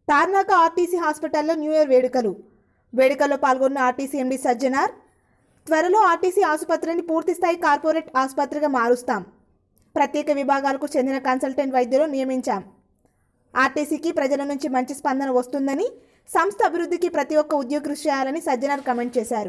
Tarnaka RTC హాస్పిటల్లో new year వేడుకలు వేడుకల్లో పాల్గొన్న ఆర్టీసీ ఎండీ సజ్జనార్ త్వరలో ఆర్టీసీ ఆసుపత్రిని పూర్తిస్థాయి కార్పొరేట్ ఆసుపత్రిగా మారుస్తాం ప్రత్యేక విభాగాలకు చెందిన కన్సల్టెంట్ వైద్యులు నియమించాం ఆర్టీసీకి ప్రజల నుంచి మంచి స్పందన వస్తుందని సంస్థ అభివృద్ధికి ప్రతి ఒక్క ఉద్యోగి కృషి చేయాలని సజ్జనార్ కమెంట్ చేశారు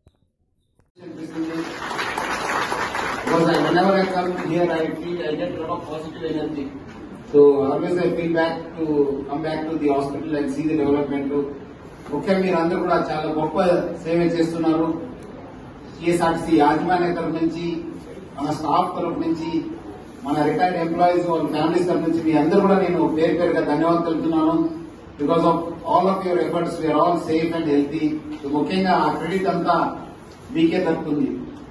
Because I, whenever I come here, I feel I get a lot of positive energy. So always I feel back to come back to the hospital and see the development. ముఖ్యంగా మీరు అందరూ కూడా చాలా గొప్ప సేవ చేస్తున్నారు TSRTC యాజమాన్య తరఫు నుంచి మన స్టాఫ్ తరఫు నుంచి మన రిటైర్డ్ ఎంప్లాయీస్ వాళ్ళ ఫ్యామిలీస్ తరఫు నుంచి మీ అందరూ కూడా నేను పేరు పేరుగా ధన్యవాదాలు తెలుపుతున్నాను because of all of your efforts we are all safe and healthy ముఖ్యంగా ఆ క్రెడిట్ అంతా మీకే దక్కుతుంది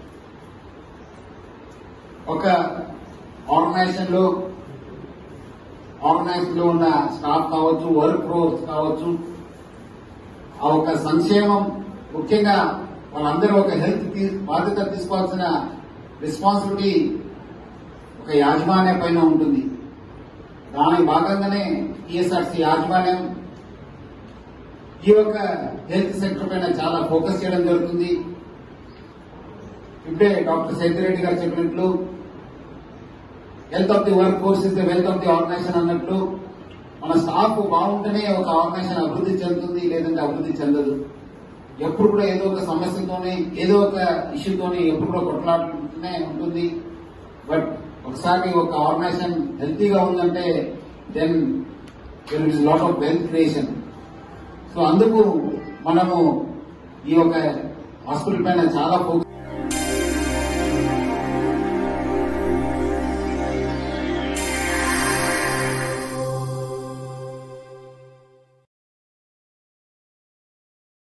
ఒక ఆర్గనైజేషన్ లో ఆర్గనైజేషన్ లో ఉన్న స్టాఫ్ కావచ్చు వర్క్ ఫోర్స్ కావచ్చు ఆ ఒక సంక్షేమం ముఖ్యంగా వాళ్ళందరూ ఒక హెల్త్ తీ- బాధ్యత తీసుకోవాల్సిన రెస్పాన్సిబిలిటీ ఒక యాజమాన్యం పైన ఉంటుంది దాని భాగంగానే టీఎస్ఆర్సీ యాజమాన్యం ఈ యొక్క హెల్త్ సెక్టర్ పైన చాలా ఫోకస్ చేయడం జరుగుతుంది ఇప్పుడే డాక్టర్ సేతిరెడ్డి గారు చెప్పినట్లు health of the workforce is the wealth of the organisation అన్నట్లు మన స్టాఫ్ బాగుంటేనే ఒక ఆర్గనైజేషన్ అభివృద్ధి చెందుతుంది లేదంటే అభివృద్ధి చెందదు ఎప్పుడు కూడా ఏదో ఒక సమస్యతోనే ఏదో ఒక ఇష్యూతోనే ఎప్పుడు కూడా కొట్లాడుతూనే ఉంటుంది బట్ ఒకసారి ఒక ఆర్గనైజేషన్ హెల్తీగా ఉందంటే then there is lot of wealth creation so అందుకు మనము ఈ యొక్క హాస్పిటల్ పైన చాలా ఫోకస్